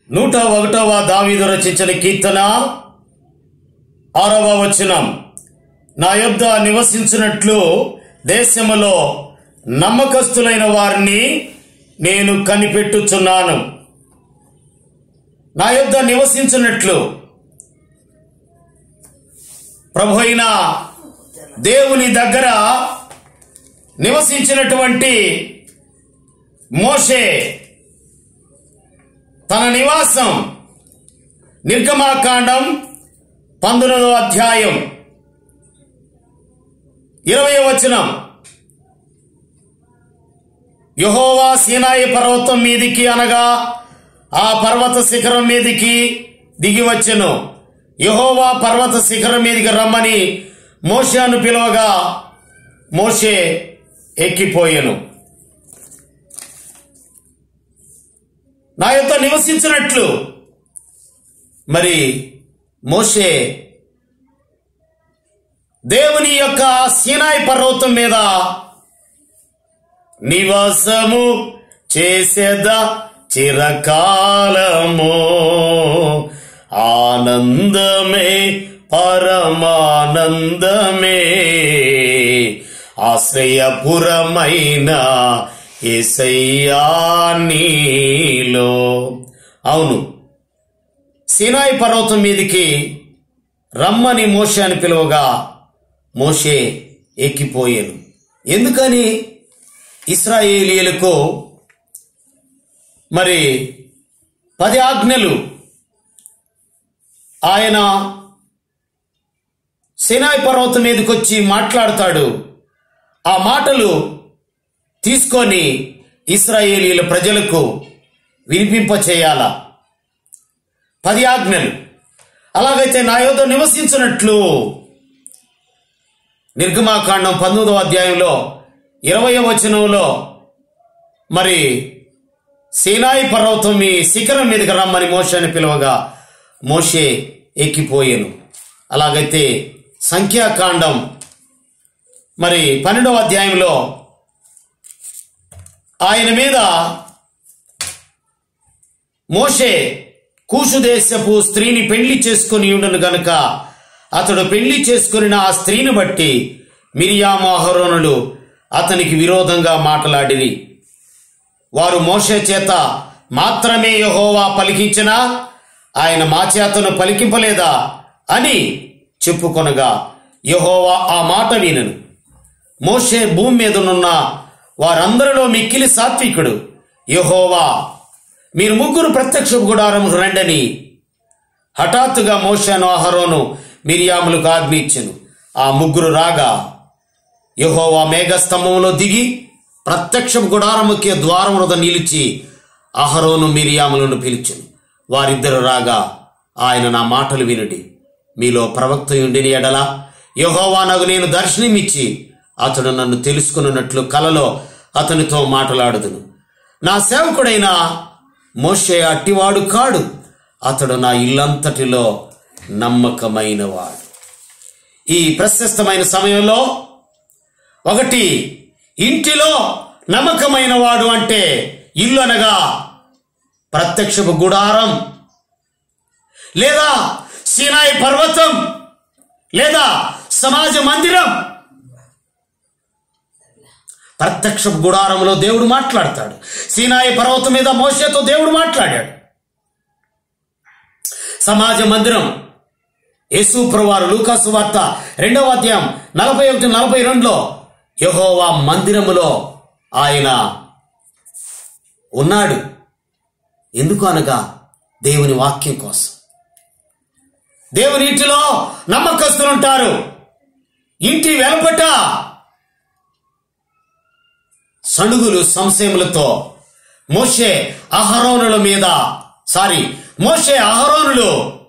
నూట ఒకటవ దావీదు రచించిన కీర్తన ఆరవ వచనం నా యొద్ద నివసించినట్లు దేశములో నమ్మకస్తులైన వారిని నేను కనిపెట్టుచున్నాను నా యొద్ద నివసించినట్లు ప్రభు అయిన దేవుని దగ్గర నివసించినటువంటి మోషే తన నివాసం నిర్గమాకాండం పంతొమ్మిదవ అధ్యాయం ఇరవై వచనం యహోవా సీనాయి పర్వతం మీదికి అనగా ఆ పర్వత శిఖరం మీదికి దిగి వచ్చెను యహోవా పర్వత శిఖరం మీదికి రమ్మని మోషేను పిలవగా మోషే ఎక్కిపోయెను నా యొక్క నివసించినట్లు మరి మోషే దేవుని యొక్క సీనాయి పర్వతం మీద నివాసము చేసేద చిరకాలము ఆనందమే పరమానందమే ఆశ్రయపురమైన ఏసయ్యా నీలో అవును సినాయి పర్వతం మీదికి రమ్మని మోషే అని పిలువగా మోషే ఎక్కిపోయాను ఎందుకని ఇస్రాయేలీలకు మరి పది ఆజ్ఞలు ఆయన సినాయి పర్వతం మీదకి వచ్చి మాట్లాడతాడు ఆ మాటలు తీసుకొని ఇస్రాయేలీల ప్రజలకు వినిపింప చేయాలా పది ఆజ్ఞలు అలాగైతే నా యొద్ద నివసించినట్లు నిర్గమాకాండం పంతొమ్మిదవ అధ్యాయంలో ఇరవై వచనంలో మరి సీనాయి పర్వతం మీ శిఖరం మీదకి రమ్మని మోషని పిలవగా మోషే ఎక్కిపోయాను అలాగైతే సంఖ్యాకాండం మరి పన్నెండవ అధ్యాయంలో ఆయన మీద మోషే కూసు దేశపు స్త్రీని పెళ్లి చేసుకుని ఉండను గనుక అతడు పెళ్లి చేసుకుని ఆ స్త్రీని బట్టి మిరియామోహరోనులు అతనికి విరోధంగా మాట్లాడిరి వారు మోషే చేత మాత్రమే యహోవా పలికించినా ఆయన మా చేతను పలికింపలేదా అని చెప్పుకొనగా యహోవా ఆ మాట వినను మోషే భూమి మీదనున్న వారందరిలో మిక్కిలి సాత్వికుడు యహోవా మీరు ముగ్గురు ప్రత్యక్ష గుడారం రండని హఠాత్తుగా మోషాను అహరోను మిరియాములకు ఆజ్ఞ ఇచ్చెను ఆ ముగ్గురు రాగా యహోవా మేఘస్తంభంలో దిగి ప్రత్యక్ష గుడారముకి ద్వారం వద్ద నిలిచి అహరోను మిరియాములను పిలిచెను వారిద్దరు రాగా ఆయన నా మాటలు వినుడి మీలో ప్రవక్త ఉండిని ఎడల యహోవా నాకు నేను దర్శనమిచ్చి అతడు నన్ను తెలుసుకున్నట్లు కలలో అతనితో మాట్లాడుదును నా సేవకుడైన మోషే అట్టివాడు కాడు అతడు నా ఇల్లంతటిలో నమ్మకమైనవాడు ఈ ప్రశస్తమైన సమయంలో ఒకటి ఇంటిలో నమ్మకమైన వాడు అంటే ఇల్లు అనగా ప్రత్యక్షపు గుడారం లేదా సినాయి పర్వతం లేదా సమాజ మందిరం ప్రత్యక్ష గుడారంలో దేవుడు మాట్లాడతాడు సీనాయి పర్వతం మీద మోసేతో దేవుడు మాట్లాడాడు సమాజ మందిరం యేసు ప్రవారు లూకాసు వార్త రెండవ అధ్యాయం నలభై ఒకటి నలభై రెండులో యహోవా మందిరములో ఆయన ఉన్నాడు ఎందుకు అనగా దేవుని వాక్యం కోసం దేవుని ఇంటిలో నమ్మకస్తులుంటారు ఇంటి వెలపట సణుగులు సంశయములతో మోషే అహరోనుల మీద సారీ మోషే అహరోనులు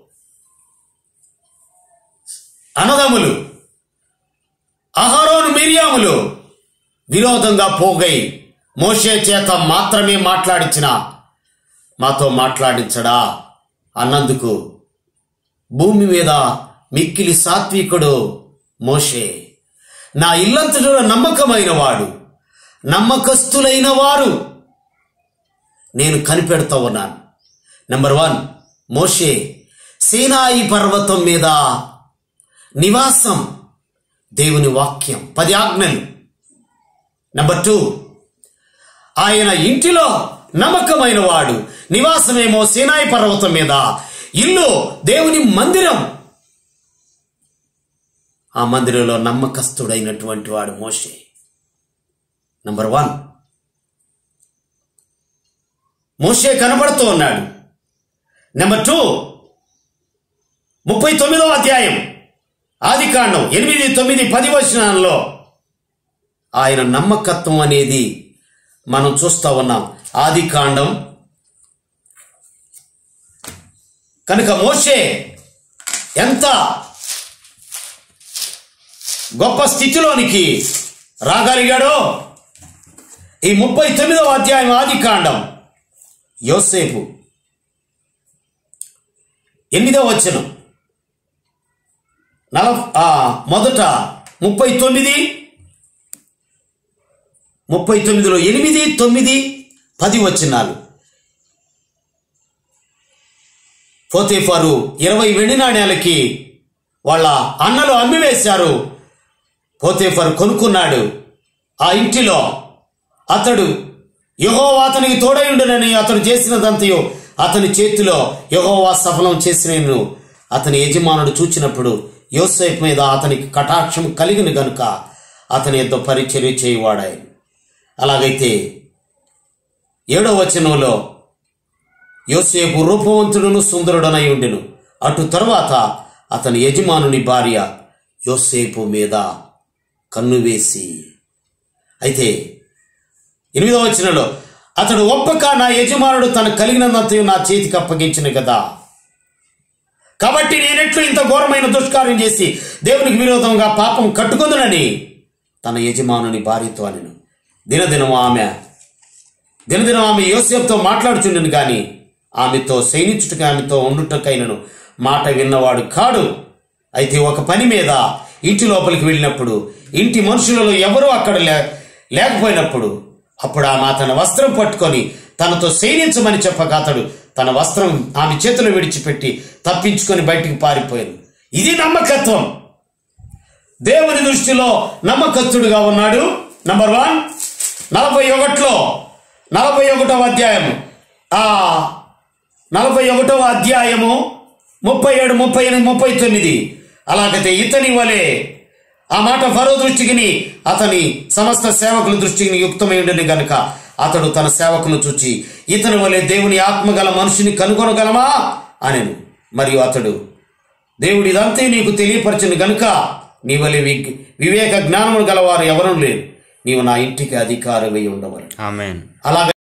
అన్నదములు అహరోను మిరియాములు విరోధంగా పోగై మోషే చేత మాత్రమే మాట్లాడించిన మాతో మాట్లాడించడా అన్నందుకు భూమి మీద మిక్కిలి సాత్వికుడు మోషే నా ఇల్లంతటిలో నమ్మకమైన వాడు నమ్మకస్తులైన వారు నేను కనిపెడుతూ ఉన్నాను నెంబర్ వన్ మోషే సీనాయి పర్వతం మీద నివాసం దేవుని వాక్యం పది ఆజ్ఞలు నెంబర్ టూ ఆయన ఇంటిలో నమ్మకమైన వాడు నివాసమేమో సీనాయి పర్వతం మీద ఇల్లు దేవుని మందిరం ఆ మందిరంలో నమ్మకస్తుడైనటువంటి వాడు మోషే నంబర్ వన్ మోషే కనబడుతూ ఉన్నాడు నెంబర్ టూ ముప్పై తొమ్మిదవ అధ్యాయం ఆది కాండం ఎనిమిది తొమ్మిది పది వచనాల్లో ఆయన నమ్మకత్వం అనేది మనం చూస్తూ ఉన్నాం ఆది కాండం కనుక మోషే ఎంత గొప్ప స్థితిలోనికి రాగలిగాడో ఈ ముప్పై తొమ్మిదవ అధ్యాయం ఆది కాండం యోసేపు ఎనిమిదవ వచనం నల ఆ, మొదట ముప్పై తొమ్మిది ముప్పై తొమ్మిదిలో ఎనిమిది తొమ్మిది పది వచనాలు పోతేఫారు ఇరవై వెండి నాణ్యాలకి వాళ్ళ అన్నలు అమ్మివేశారు పోతేఫారు కొనుక్కున్నాడు ఆ ఇంటిలో అతడు యహోవా అతనికి తోడయుండునని అతడు చేసినదంతయో అతని చేతిలో యహోవా సఫలం చేసినను అతని యజమానుడు చూచినప్పుడు యోసేపు మీద అతనికి కటాక్షం కలిగిన గనుక అతని ఎంతో పరిచర్య చేయవాడాయి అలాగైతే ఏడో వచనంలో యోసేపు రూపవంతుడును సుందరుడనై ఉండెను అటు తరువాత అతని యజమానుని భార్య యోసేపు మీద కన్ను వేసి అయితే ఎనిమిదవ వచనంలో అతడు ఒప్పక నా యజమానుడు తన కలిగినంతయు నా చేతికి అప్పగించిన కదా కాబట్టి నేనెట్లు ఇంత ఘోరమైన దుష్కార్యం చేసి దేవునికి విరోధంగా పాపం కట్టుకుందునని తన యజమానుని భార్యతో అనెను దినదినం ఆమె దినదినం ఆమె యోసేపుతో మాట్లాడుచుండెను గాని ఆమెతో సైనించుటకు ఆమెతో ఉండుటకైనను మాట విన్నవాడు కాడు అయితే ఒక పని మీద ఇంటి లోపలికి వెళ్ళినప్పుడు ఇంటి మనుషులలో ఎవరూ అక్కడ లే లేకపోయినప్పుడు అప్పుడు ఆమె తన వస్త్రం పట్టుకొని తనతో సైనించమని చెప్పక అతడు తన వస్త్రం ఆమె చేతిలో విడిచిపెట్టి తప్పించుకొని బయటికి పారిపోయాను ఇది నమ్మకత్వం దేవుని దృష్టిలో నమ్మకస్తుడుగా ఉన్నాడు నంబర్ వన్ నలభై ఒకటిలో నలభై ఒకటవ అధ్యాయము ఆ నలభై ఒకటవ అధ్యాయము ముప్పై ఏడు ముప్పై ఎనిమిది ముప్పై తొమ్మిది అలాగైతే ఇతని వలె ఆ మాట ఫరో దృష్టికిని అతని సమస్త సేవకుల దృష్టికి యుక్తమై ఉండని గనుక అతడు తన సేవకులను చూచి ఇతని వలె దేవుని ఆత్మగల మనిషిని కనుగొనగలమా అనెను మరియు అతడు దేవుడి ఇదంతే నీకు తెలియపరచను గనుక నీ వలె వి- వివేక జ్ఞానములు గలవారు ఎవరూ లేరు నీవు నా ఇంటికి అధికారమై ఉండవలను ఆమెన్ అలాగే